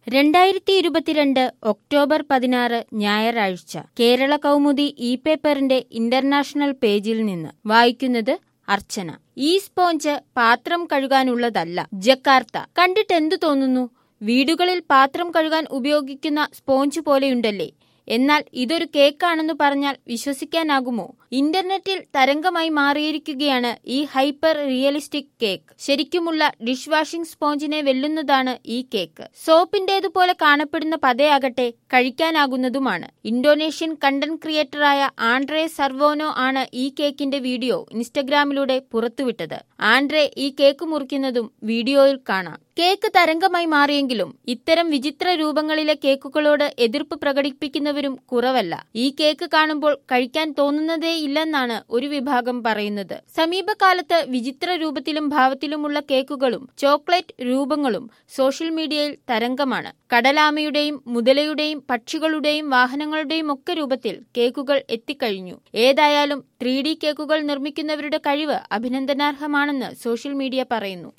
രണ്ടായിരത്തി ഇരുപത്തിരണ്ട് ഒക്ടോബർ പതിനാറ് ഞായറാഴ്ച കേരള കൗമുദി ഇ പേപ്പറിന്റെ ഇന്റർനാഷണൽ പേജിൽ നിന്ന് വായിക്കുന്നത് അർച്ചന ഈ സ്പോഞ്ച് പാത്രം കഴുകാനുള്ളതല്ല ജക്കാർത്ത കണ്ടിട്ടെന്തു തോന്നുന്നു വീടുകളിൽ പാത്രം കഴുകാൻ ഉപയോഗിക്കുന്ന സ്പോഞ്ച് പോലെയുണ്ടല്ലേ എന്നാൽ ഇതൊരു കേക്കാണെന്ന് പറഞ്ഞാൽ വിശ്വസിക്കാനാകുമോ ഇന്റർനെറ്റിൽ തരംഗമായി മാറിയിരിക്കുകയാണ് ഈ ഹൈപ്പർ റിയലിസ്റ്റിക് കേക്ക് ശരിക്കുമുള്ള ഡിഷ് വാഷിംഗ് സ്പോഞ്ചിനെ വെല്ലുന്നതാണ് ഈ കേക്ക് സോപ്പിന്റേതുപോലെ കാണപ്പെടുന്ന പതയാകട്ടെ കഴിക്കാനാകുന്നതുമാണ് ഇന്തോനേഷ്യൻ കണ്ടന്റ് ക്രിയേറ്ററായ ആൻഡ്രേ സർവോനോ ആണ് ഈ കേക്കിന്റെ വീഡിയോ ഇൻസ്റ്റഗ്രാമിലൂടെ പുറത്തുവിട്ടത് ആൻഡ്രേ ഈ കേക്ക് മുറിക്കുന്നതും വീഡിയോയിൽ കാണാം കേക്ക് തരംഗമായി മാറിയെങ്കിലും ഇത്തരം വിചിത്ര രൂപങ്ങളിലെ കേക്കുകളോട് എതിർപ്പ് പ്രകടിപ്പിക്കുന്നവരും കുറവല്ല ഈ കേക്ക് കാണുമ്പോൾ കഴിക്കാൻ തോന്നുന്നതേ ഇല്ലെന്നാണ് ഒരു വിഭാഗം പറയുന്നത് സമീപകാലത്ത് വിചിത്ര രൂപത്തിലും ഭാവത്തിലുമുള്ള കേക്കുകളും ചോക്ലേറ്റ് രൂപങ്ങളും സോഷ്യൽ മീഡിയയിൽ തരംഗമാണ് കടലാമയുടെയും മുതലയുടെയും പക്ഷികളുടെയും വാഹനങ്ങളുടെയും ഒക്കെ രൂപത്തിൽ കേക്കുകൾ എത്തിക്കഴിഞ്ഞു ഏതായാലും ത്രീ കേക്കുകൾ നിർമ്മിക്കുന്നവരുടെ കഴിവ് അഭിനന്ദനാർഹമാണെന്ന് സോഷ്യൽ മീഡിയ പറയുന്നു